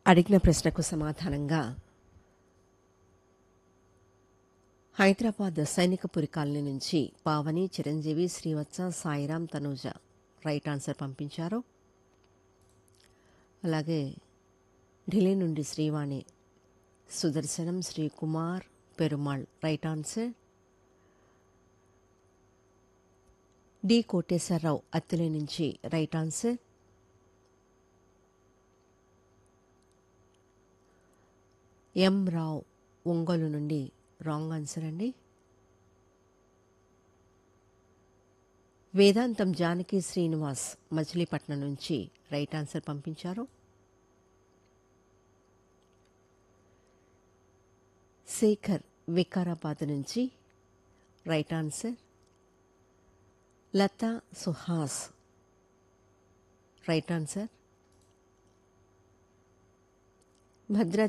అడిగిన ప్రశ్నకు సమాధానంగా హైదరాబాద్ సైనికపురి కాలనీ నుంచి పావని చిరంజీవి శ్రీవత్స సాయిరాం తనూజ రైట్ ఆన్సర్ పంపించారు అలాగే ఢిల్లీ నుండి Srivani Sudarshanam Srikumar Perumal right answer D Koteswararao Attili నుంచి right answer M Rao Ongole నుండి రాంగ్ ఆన్సర్ అండి వేదాంతం జానకి శ్రీనివాస్ మచిలీపట్నం నుంచి రైట్ ఆన్సర్ పంపించారు శేఖర్ వికారాబాద్ నుంచి right answer Latha Suhas right answer Bhadra